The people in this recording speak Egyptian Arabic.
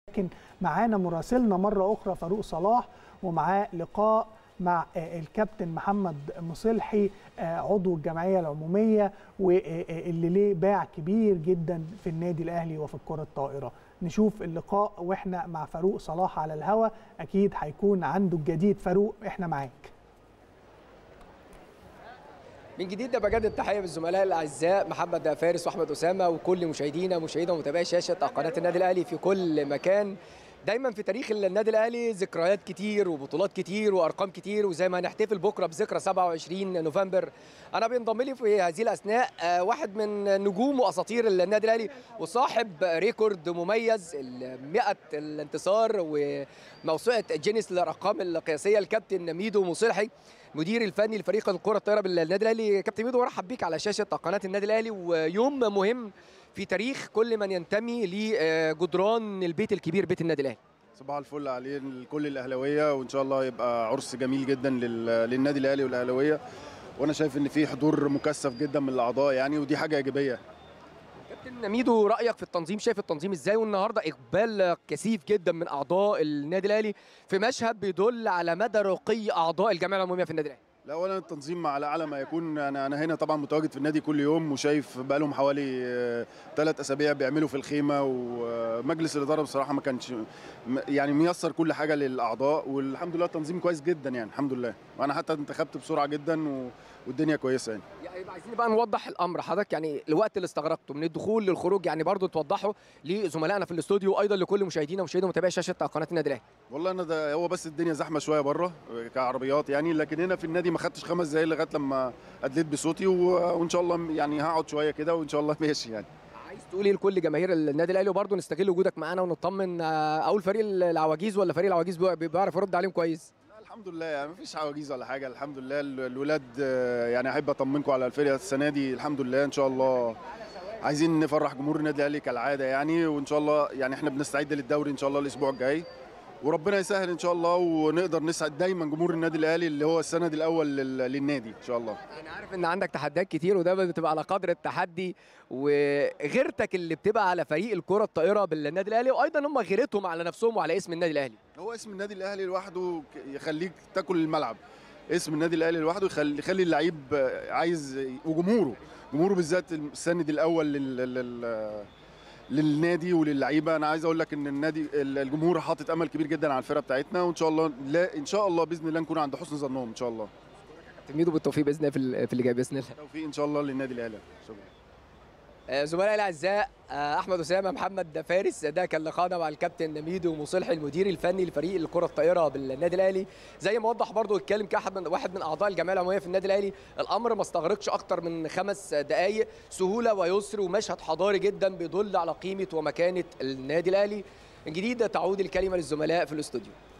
لكن معانا مراسلنا مره اخرى فاروق صلاح ومعاه لقاء مع الكابتن محمد مصلحي عضو الجمعيه العموميه واللي ليه باع كبير جدا في النادي الاهلي وفي الكره الطائره نشوف اللقاء واحنا مع فاروق صلاح على الهوا اكيد هيكون عنده الجديد فاروق احنا معاك من جديد بجدد التحيه بالزملاء الاعزاء محمد فارس واحمد اسامه وكل مشاهدينا مشاهدي ومتابعي شاشه قناه النادي الاهلي في كل مكان دايما في تاريخ النادي الاهلي ذكريات كتير وبطولات كتير وارقام كتير وزي ما هنحتفل بكره بذكرى 27 نوفمبر انا بينضم لي في هذه الاثناء واحد من نجوم واساطير النادي الاهلي وصاحب ريكورد مميز 100 الانتصار وموسوعه جينيس للارقام القياسيه الكابتن ميدو مصلحي مدير الفني لفريق الكره الطايره بالنادي الاهلي كابتن ميدو مرحب بيك على شاشه قناه النادي الاهلي ويوم مهم في تاريخ كل من ينتمي لجدران البيت الكبير بيت النادي الاهلي صباح الفل عليه لكل الاهلاويه وان شاء الله يبقى عرس جميل جدا للنادي الاهلي والاهلاويه وانا شايف ان في حضور مكثف جدا من الاعضاء يعني ودي حاجه ايجابيه كابتن ميدو رايك في التنظيم شايف التنظيم ازاي والنهارده اقبال كثيف جدا من اعضاء النادي الاهلي في مشهد بيدل على مدى رقي اعضاء الجمعيه العموميه في النادي الاهلي لا اولا التنظيم على اعلى ما يكون انا انا هنا طبعا متواجد في النادي كل يوم وشايف بقالهم حوالي ثلاث اسابيع بيعملوا في الخيمه ومجلس الاداره بصراحه ما كانش يعني ميسر كل حاجه للاعضاء والحمد لله التنظيم كويس جدا يعني الحمد لله وانا حتى انتخبت بسرعه جدا والدنيا كويسه يعني يعني عايزين بقى نوضح الامر حضرتك يعني الوقت اللي استغرقته من الدخول للخروج يعني برضو توضحه لزملائنا في الاستوديو وايضا لكل مشاهدينا ومشاهدي ومتابعي شاشه قناه النادي الاهلي والله انا ده هو بس الدنيا زحمه شويه بره كعربيات يعني لكن هنا في النادي ما خدتش خمس دقايق لغايه لما ادليت بصوتي وان شاء الله يعني هقعد شويه كده وان شاء الله ماشي يعني عايز تقول ايه لكل جماهير النادي الاهلي وبرضه نستغل وجودك معانا ونطمن اول فريق العواجيز ولا فريق العواجيز بيعرف يرد عليهم كويس الحمد لله يعني مفيش عواجيز ولا حاجه الحمد لله الولاد يعني احب اطمنكم على الفرقه السنه دي الحمد لله ان شاء الله عايزين نفرح جمهور النادي الاهلي كالعاده يعني وان شاء الله يعني احنا بنستعد للدوري ان شاء الله الاسبوع الجاي وربنا يسهل ان شاء الله ونقدر نسعد دايما جمهور النادي الاهلي اللي هو السند الاول للنادي ان شاء الله انا عارف ان عندك تحديات كتير وده بتبقى على قدر التحدي وغيرتك اللي بتبقى على فريق الكره الطائره بالنادي الاهلي وايضا هم غيرتهم على نفسهم وعلى اسم النادي الاهلي هو اسم النادي الاهلي لوحده يخليك تاكل الملعب اسم النادي الاهلي لوحده يخلي يخلي اللعيب عايز وجمهوره جمهوره بالذات السند الاول لل, لل... للنادي وللعيبه انا عايز اقول لك ان النادي الجمهور حاطط امل كبير جدا على الفرقه بتاعتنا وان شاء الله لا ان شاء الله باذن الله نكون عند حسن ظنهم ان شاء الله تلميذه بالتوفيق باذن الله في اللي جاي باذن الله توفيق ان شاء الله للنادي الاهلي شكرا زملائي الاعزاء احمد اسامه محمد فارس ده كان لقاءنا مع الكابتن ميدو مصلحي المدير الفني لفريق الكره الطائره بالنادي الاهلي زي ما وضح برضو اتكلم كاحد من واحد من اعضاء الجمعيه العموميه في النادي الاهلي الامر ما استغرقش اكتر من خمس دقائق سهوله ويسر ومشهد حضاري جدا بيدل على قيمه ومكانه النادي الاهلي من جديد تعود الكلمه للزملاء في الاستوديو